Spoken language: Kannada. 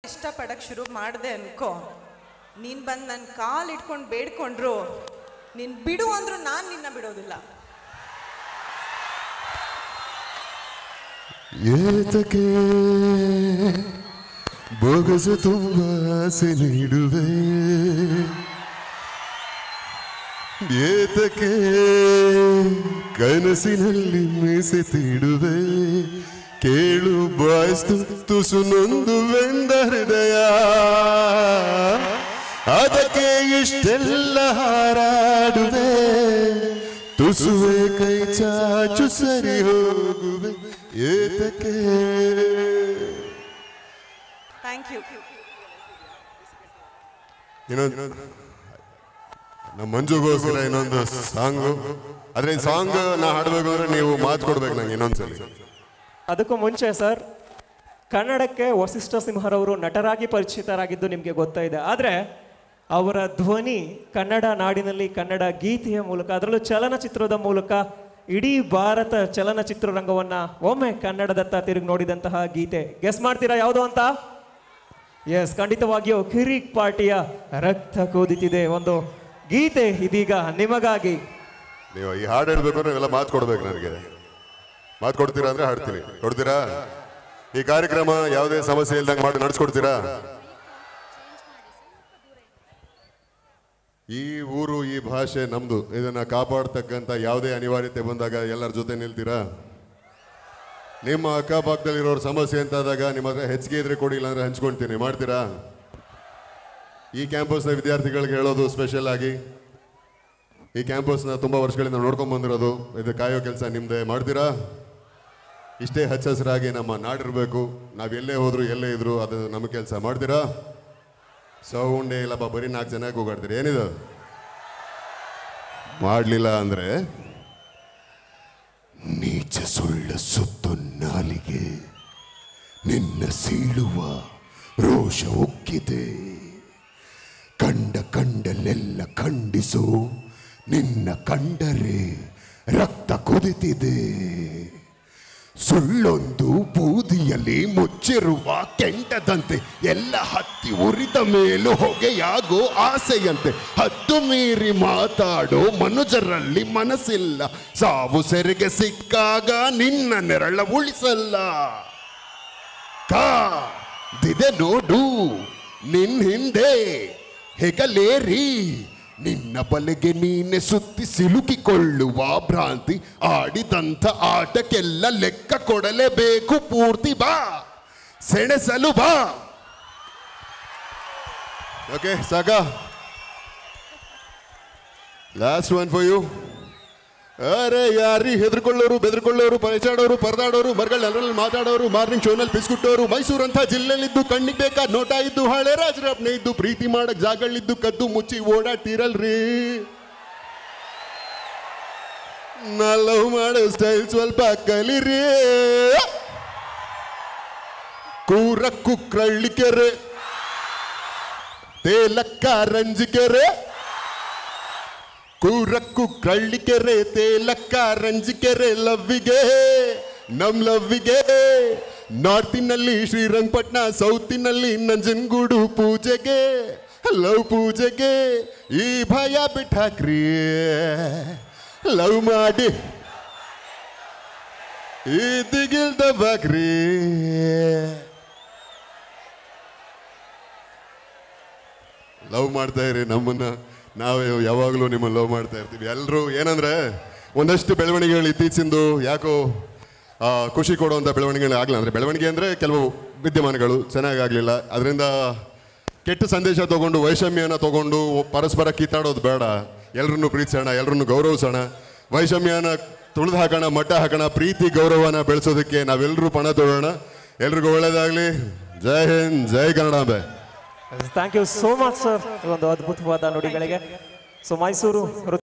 ಇಷ್ಟಪಡಕ್ಕೆ ಶುರು ಮಾಡಿದೆ ಅನ್ಕೋ ನೀನು ಬಂದು ನನ್ನ ಕಾಲು ಇಟ್ಕೊಂಡು ಬೇಡ್ಕೊಂಡ್ರು ನೀನು ಬಿಡು ಅಂದ್ರು ನಾನು ನಿನ್ನ ಬಿಡೋದಿಲ್ಲ ಏತಕ್ಕೆ ಬೊಗಸು ತುಂಬ ಆಸೆ ನೀಡುವೆ ಏತಕ್ಕೆ ಕನಸಿನಲ್ಲಿ ಮೀಸೆ ತೀಡುವೆ ಕೇಳು ಬಾಯ್ಸ್ತು ತುಸು ನೊಂದು ಬೆಂದ ಹೃದಯ ಅದಕ್ಕೆ ಇಷ್ಟೆಲ್ಲ ಹಾರಾಡುವೆ ತುಸುವೆ ಕೈ ಚಾಚು ಸರಿ ಹೋಗುವೆ ಏತಕ್ಕೆ ಥ್ಯಾಂಕ್ ಯು ಇನ್ನೊಂದು ನಮ್ಮ ಮಂಜುಗೋಸ್ಕರ ಇನ್ನೊಂದು ಸಾಂಗು ಆದ್ರೆ ಈ ಸಾಂಗ್ ನಾ ಹಾಡ್ಬೇಕು ಅಂದ್ರೆ ನೀವು ಮಾತು ಕೊಡ್ಬೇಕು ನಂಗೆ ಇನ್ನೊಂದ್ಸಲಿ ಅದಕ್ಕೂ ಮುಂಚೆ ಸರ್ ಕನ್ನಡಕ್ಕೆ ವಸಿಷ್ಠ ಸಿಂಹರವರು ನಟರಾಗಿ ಪರಿಚಿತರಾಗಿದ್ದು ನಿಮಗೆ ಗೊತ್ತಾಯಿದೆ ಆದರೆ ಅವರ ಧ್ವನಿ ಕನ್ನಡ ನಾಡಿನಲ್ಲಿ ಕನ್ನಡ ಗೀತೆಯ ಮೂಲಕ ಅದರಲ್ಲೂ ಚಲನಚಿತ್ರದ ಮೂಲಕ ಇಡೀ ಭಾರತ ಚಲನಚಿತ್ರರಂಗವನ್ನು ಒಮ್ಮೆ ಕನ್ನಡದತ್ತ ತಿರುಗಿ ನೋಡಿದಂತಹ ಗೀತೆ ಗೆಸ್ ಮಾಡ್ತೀರಾ ಯಾವುದು ಅಂತ ಎಸ್ ಖಂಡಿತವಾಗಿಯೂ ಕಿರಿಕ್ ಪಾರ್ಟಿಯ ರಕ್ತ ಕುದಿತಿದೆ ಒಂದು ಗೀತೆ ಇದೀಗ ನಿಮಗಾಗಿ ನೀವು ಈ ಹಾಡು ಹೇಳ್ಬೇಕು ಅಂದ್ರೆ ನೀವೆಲ್ಲ ಮಾತು ಕೊಡ್ಬೇಕು ನನಗೆ ಮಾತು ಕೊಡ್ತೀರಾ ಅಂದ್ರೆ ಹಾಡ್ತೀನಿ ಕೊಡ್ತೀರಾ ಈ ಕಾರ್ಯಕ್ರಮ ಯಾವುದೇ ಸಮಸ್ಯೆ ಇಲ್ದಂಗೆ ಮಾಡಿ ನಡೆಸ್ಕೊಡ್ತೀರಾ ಈ ಊರು ಈ ಭಾಷೆ ನಮ್ದು ಇದನ್ನ ಕಾಪಾಡ್ತಕ್ಕಂಥ ಯಾವುದೇ ಅನಿವಾರ್ಯತೆ ಬಂದಾಗ ಎಲ್ಲರ ಜೊತೆ ನಿಲ್ತೀರಾ ನಿಮ್ಮ ಅಕ್ಕಪಕ್ಕದಲ್ಲಿರೋರ ಸಮಸ್ಯೆ ಅಂತಾದಾಗ ನಿಮ್ಮ ಹತ್ರ ಹೆಚ್ಚಿಗೆ ಇದ್ರೆ ಕೊಡಿ ಇಲ್ಲಾಂದ್ರೆ ಹಂಚ್ಕೊಳ್ತೀನಿ ಮಾಡ್ತೀರಾ ಈ ಕ್ಯಾಂಪಸ್ನ ವಿದ್ಯಾರ್ಥಿಗಳಿಗೆ ಹೇಳೋದು ಸ್ಪೆಷಲ್ ಆಗಿ ಈ ಕ್ಯಾಂಪಸ್ನ ತುಂಬ ವರ್ಷಗಳಿಂದ ನೋಡ್ಕೊಂಡ್ ಬಂದಿರೋದು ಇದು ಕಾಯೋ ಕೆಲಸ ನಿಮ್ದೆ ಮಾಡ್ತೀರಾ ಇಷ್ಟೇ ಹಚ್ಚ ಹಸಿರಾಗಿ ನಮ್ಮ ನಾಡಿರ್ಬೇಕು ನಾವು ಎಲ್ಲೇ ಹೋದ್ರು ಎಲ್ಲೇ ಇದ್ರು ಅದು ನಮ್ಮ ಕೆಲಸ ಮಾಡ್ತೀರಾ ಸೌಂಡೇ ಇಲ್ಲಪ್ಪ ಬರೀ ನಾಲ್ಕು ಜನ ಕೂಗಾಡ್ತೀರಿ ಏನಿದು ಮಾಡಲಿಲ್ಲ ಅಂದ್ರೆ ನೀಚ ಸುಳ್ಳ ಸುತ್ತು ನಾಲಿಗೆ ನಿನ್ನ ಸೀಳುವ ರೋಷ ಉಕ್ಕಿದೆ ಕಂಡ ಕಂಡಲ್ಲೆಲ್ಲ ಖಂಡಿಸು ನಿನ್ನ ಕಂಡರೆ ರಕ್ತ ಕುದಿತಿದೆ ಸುಳ್ಳೊಂದು ಬೂದಿಯಲ್ಲಿ ಮುಚ್ಚಿರುವ ಕೆಂಡದಂತೆ ಎಲ್ಲ ಹತ್ತಿ ಉರಿದ ಮೇಲೂ ಹೊಗೆಯಾಗೋ ಆಸೆಯಂತೆ ಹದ್ದು ಮೀರಿ ಮಾತಾಡೋ ಮನುಜರಲ್ಲಿ ಮನಸ್ಸಿಲ್ಲ ಸಾವು ಸೆರೆಗೆ ಸಿಕ್ಕಾಗ ನಿನ್ನ ನೆರಳ ಉಳಿಸಲ್ಲ ಕಾದಿದೆ ನೋಡು ನಿನ್ ಹಿಂದೆ ಹೆಗಲೇರಿ ನಿನ್ನ ಬಲೆಗೆ ನೀನೆ ಸುತ್ತಿ ಸಿಲುಕಿಕೊಳ್ಳುವ ಭ್ರಾಂತಿ ಆಡಿದಂಥ ಆಟಕ್ಕೆಲ್ಲ ಲೆಕ್ಕ ಕೊಡಲೇಬೇಕು ಪೂರ್ತಿ ಬಾ ಸೆಣಸಲು ಬಾ ಓಕೆ ಸಾಕ ಲಾಸ್ಟ್ ಒನ್ ಫಾರ್ ಯು ಅರೆ ಯಾರಿ ಹೆದರ್ಕೊಳ್ಳೋರು ಬೆದರ್ಕೊಳ್ಳೋರು ಪರಿಚಾಡೋರು ಪರದಾಡೋರು ಮರಗಳನ್ನೆಲ್ಲ ಮಾತಾಡೋರು ಮಾರ್ನಿಂಗ್ ಶೋನಲ್ಲಿ ಬಿಸ್ಕುಟ್ಟೋರು ಮೈಸೂರು ಅಂತ ಜಿಲ್ಲೆಲಿದ್ದು ಕಣ್ಣಿಗೆ ಬೇಕಾದ ನೋಟ ಇದ್ದು ಹಳೆ ರಾಜರಪ್ನೆ ಇದ್ದು ಪ್ರೀತಿ ಮಾಡಕ್ ಜಾಗಗಳಿದ್ದು ಕದ್ದು ಮುಚ್ಚಿ ಓಡಾಡ್ತೀರಲ್ರಿ ನಾ ಲವ್ ಮಾಡೋ ಸ್ಟೈಲ್ ಸ್ವಲ್ಪ ಕಲಿರಿ ಕೂರಕ್ಕು ಕ್ರಳ್ಳಿಕೆರೆ ತೇಲಕ್ಕ ರಂಜಿಕೆರೆ ಕೂರಕ್ಕು ಕಳ್ಳಿಕೆರೆ ತೇಲಕ್ಕ ರಂಜಿಕೆರೆ ಲವ್ವಿಗೆ ನಮ್ ಲವ್ವಿಗೆ ನಾರ್ತಿನಲ್ಲಿ ಶ್ರೀರಂಗಪಟ್ಟಣ ಸೌತಿನಲ್ಲಿ ನಂಜನಗೂಡು ಪೂಜೆಗೆ ಲವ್ ಪೂಜೆಗೆ ಈ ಭಯ ಬಿಟ್ಟಾಕ್ರಿ ಲವ್ ಮಾಡಿ ಈ ದಿಗಿಲ್ದ ಬಾಕ್ರಿ ಲವ್ ಮಾಡ್ತಾ ಇರಿ ನಮ್ಮನ್ನ ನಾವು ಯಾವಾಗಲೂ ನಿಮ್ಮನ್ನು ಲವ್ ಮಾಡ್ತಾ ಇರ್ತೀವಿ ಎಲ್ಲರೂ ಏನಂದ್ರೆ ಒಂದಷ್ಟು ಬೆಳವಣಿಗೆಗಳು ಇತ್ತೀಚಿಂದು ಯಾಕೋ ಆ, ಖುಷಿ ಕೊಡುವಂಥ ಬೆಳವಣಿಗೆಗಳು ಆಗಲ್ಲ ಅಂದರೆ ಬೆಳವಣಿಗೆ ಅಂದರೆ ಕೆಲವು ವಿದ್ಯಮಾನಗಳು ಚೆನ್ನಾಗಿ ಆಗಲಿಲ್ಲ ಅದರಿಂದ ಕೆಟ್ಟ ಸಂದೇಶ ತಗೊಂಡು ವೈಷಮ್ಯನ ತಗೊಂಡು ಪರಸ್ಪರ ಕಿತ್ತಾಡೋದು ಬೇಡ ಎಲ್ಲರನ್ನು ಪ್ರೀತಿಸೋಣ ಎಲ್ಲರನ್ನು ಗೌರವಿಸೋಣ ವೈಷಮ್ಯನ ತುಳಿದು ಹಾಕೋಣ ಮಟ್ಟ ಹಾಕೋಣ ಪ್ರೀತಿ ಗೌರವನ ಬೆಳೆಸೋದಕ್ಕೆ ನಾವೆಲ್ಲರೂ ಪಣ ತೊಡೋಣ ಎಲ್ರಿಗೂ ಒಳ್ಳೇದಾಗಲಿ ಜೈ ಹಿಂದ್ ಜೈ ಕನ್ನಡಾಂಬೆ thank you so much sir ಒಂದು ಅದ್ಭುತವಾದ ನುಡಿಗಳಿಗೆ ಸೊ ಮೈಸೂರು